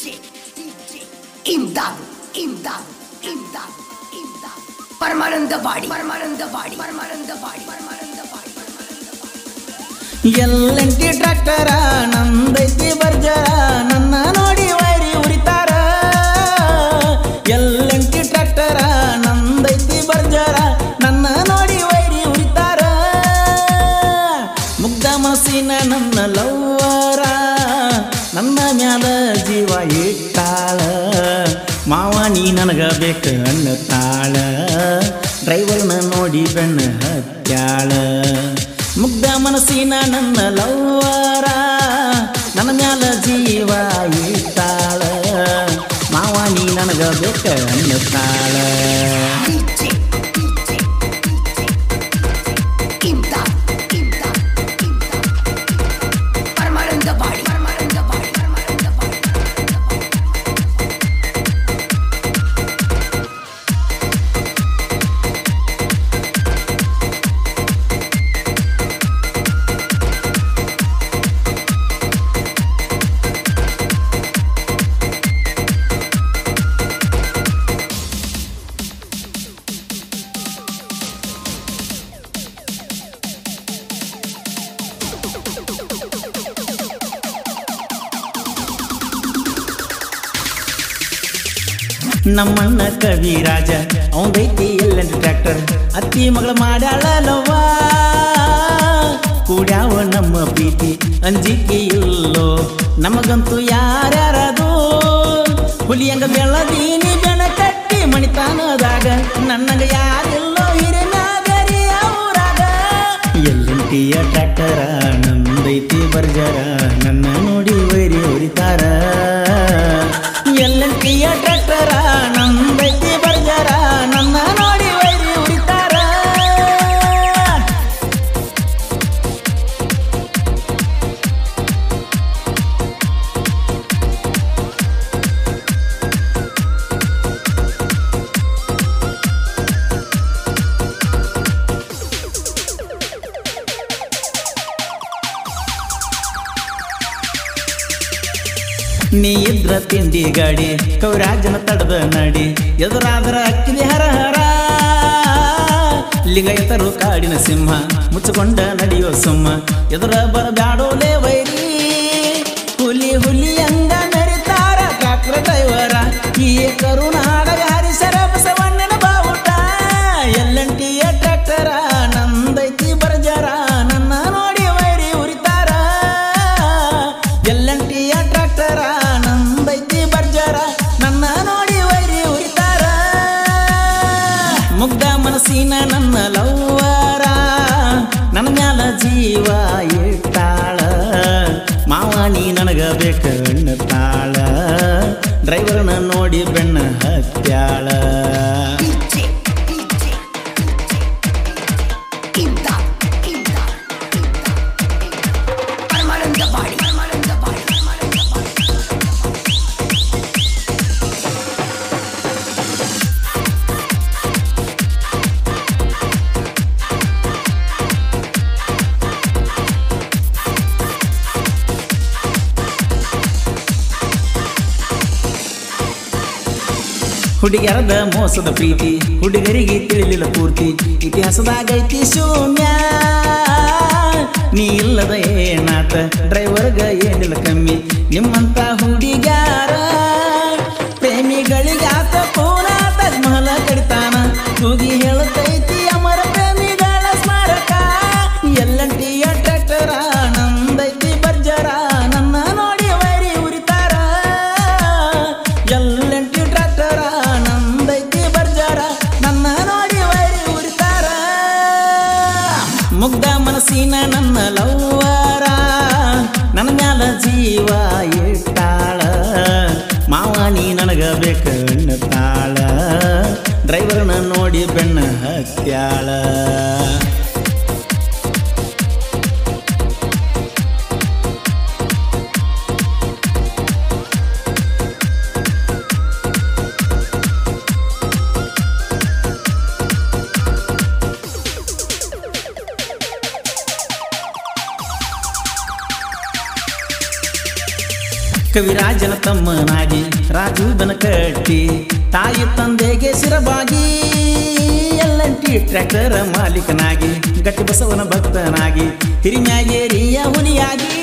DJ, DJ, imdado, imdado, imdado, imdado. Permanent body permanent body permanent body permanent body permanent body ಎಲ್ಲಂಟಿ ಟ್ರ್ಯಾಕ್ಟರ ನಂದೈತಿ ಬರ್ಜರ ನನ್ನ ನೋಡಿ ವೈರಿ ಉರಿತಾರ ಎಲ್ಲಂಟಿ ಟ್ರ್ಯಾಕ್ಟರ ನಂದೈತಿ ಬರ್ಜರ ನನ್ನ ನೋಡಿ ವೈರಿ ಉರಿತಾರ ಮುಗ್ಧ ಮನಸ್ಸಿನ ನನ್ನ ಲವ್ವರ ನನ್ನ ಮ್ಯಾಲ ಜೀವ ಇಟ್ಟಾಳ ಮಾವ ನೀ ನನಗ ಬೇಕು ಅನ್ನತಾಳ ಡ್ರೈವರ್ನ ನೋಡಿ ಬೆಣ್ಣ ಹತ್ಯಾಳ ಮುಗ್ಧ ಮನಸ್ಸಿನ ನನ್ನ ಲವ್ವರ ನನ್ನ ಮ್ಯಾಲ ಜೀವ ಇಟ್ಟಾಳ ಮಾವ ನೀ ನನಗ ಬೇಕು ಅನ್ನತಾಳ DJ, DJ, imdado, imdado, imdado. Permanent body permanent body permanent body permanent body ನಮ್ಮಣ್ಣ ಕವಿರಾಜ ಅವಂದೈತಿ ಎಲ್ಲೆಂದು ಟ್ರ್ಯಾಕ್ಟರ್ ಅತ್ತಿ ಮಗಳ ಮಾಡ್ಯಾಳ ಲವ್ವ ಕೂಡ್ಯಾವ ನಮ್ಮ ಪ್ರೀತಿ ಅಂಜಿಕೆ ಇಲ್ಲೋ ನಮಗಂತೂ ಯಾರ್ಯಾರದು ಹುಲಿಯಂಗ ಬೆಳದೀನಿ ಬೆಣ ಕಟ್ಟಿ ಮಣಿತಾನದಾಗ ನನಗ ಯಾರಿಲ್ಲೋ ಹಿರಿನಾಗರಿ ಊರಾಗ ಎಲ್ಲಂಟಿಯ ಟ್ರ್ಯಾಕ್ಟರ ನಂದೈತಿ ಬರ್ಜರ ನನ್ನ ನೋಡಿ ವೈರಿ ಹೊರಿತಾರ ಎಲ್ಲಂಟಿಯ ಟ್ರ್ಯಾಕ್ಟರ ನಂದೈತಿ ಬರ್ಜರ ನನ್ನ ನೋಡಿ ವೈರಿ ಹೊರಿತಾರ ನೀ ಇದ್ರ ತಿಂಡಿ ಗಾಡಿ ಕೌರಾಜನ ತಡದ ನಡಿ ಎದುರಾದ್ರ ಅಕ್ಕಿಲಿ ಹರ ಹರ ಲಿಂಗಾಯತರು ಕಾಡಿನ ಸಿಂಹ ಮುಚ್ಚಿಕೊಂಡ ನಡೆಯೋ ಸುಮ್ಮ ಎದುರ ಬರಬ್ಯಾಡೋಲೆ ವೈರಿ ಹುಲಿ ಹುಲಿ ಅಂಗ ಮೆರಿತಾರ ಟ್ರಾಕ್ಟರ್ ಡ್ರೈವರ ಈ ಕರುನಾಡಗ ಹರಿಸರ ಬಸವಣ್ಣನ ಬಾವುಟ ಎಲ್ಲಂಟಿಯ ಟ್ರ್ಯಾಕ್ಟರ ನಂದೈತಿ ಬರ್ಜರ ನನ್ನ ನೋಡಿ ವೈರಿ ಉರಿತಾರ ಎಲ್ಲಂಟಿಯ ಟ್ರ್ಯಾಕ್ಟರ ನಂದೈತಿ ಬರ್ಜರ ನನ್ನ ನೋಡಿ ವೈರಿ ಉರಿತಾರ ಮುಗ್ಧ ಮನಸ್ಸಿನ ನನ್ನ ಲವ್ವರ ನನ್ನ ಮ್ಯಾಲ ಜೀವ ಇಟ್ಟಾಳ ಮಾವ ನೀ ನನಗ ಬೇಕ ತಾಳ ಡ್ರೈವರ್ನ ನೋಡಿ ಬೆಣ್ಣ ಹತ್ಯಾಳ DJ, DJ, imdado, imdado, imdado. Permanent body permanent body permanent body ಹುಡುಗಿಯರದ ಮೋಸದ ಪ್ರೀತಿ ಹುಡುಗರಿಗೆ ತಿಳಿಲಿಲ್ಲ ಪೂರ್ತಿ ಇತಿಹಾಸದಾಗೈತಿ ಶೂನ್ಯ ನೀ ಇಲ್ಲದ ಏನಾತ ಡ್ರೈವರ್ಗ ಏನಿಲ್ಲ ಕಮ್ಮಿ ನಿಮ್ಮಂತ ಹುಡುಗ್ಯಾರ ಪ್ರೇಮಿಗಳಿಗೆ ಆತ ಪೂರ ತಾಜ್ ಮಹಲ ಕಡಿತಾನ ಕೂಗಿ ಹೇಳುತ್ತೈತಿ ಅಮರ ಪ್ರೇಮಿಗಳ ಸ್ಮಾರಕ ಎಲ್ಲಂಟಿಯ ಟ್ರ್ಯಾಕ್ಟರ ನಂದೈತಿ ಬರ್ಜರ ನನ್ನ ನೋಡಿ ವೈರಿ ಉರಿತಾರ ಎಲ್ಲಂಟಿ ಟ್ರ್ಯಾಕ್ಟರ ನಂದೈತಿ ಬರ್ಜರ ನನ್ನ ನೋಡಿ ವೈರಿ ಉರಿತಾರ ಮುಗ್ಧ ಮನಸ್ಸಿನ ನನ್ನ ಲವ್ವರ ನನ್ನ ಮ್ಯಾಲ ಜೀವ ಇಟ್ಟಾಳ ಕವಿರಾಜನ ತಮ್ಮನಾಗಿ ರಾಜು ಕಟ್ಟಿ ತಾಯಿ ತಂದೆಗೆ ಸಿರಬಾಗಿ ಎಲ್ಲಂಟಿ ಟ್ರ್ಯಾಕ್ಟರ್ ಮಾಲೀಕನಾಗಿ ಗಟ್ಟಿ ಬಸವನ ಭಕ್ತನಾಗಿ ಹಿರಿಮ್ಯಾಗೇರಿಯ ಹುಲಿಯಾಗಿ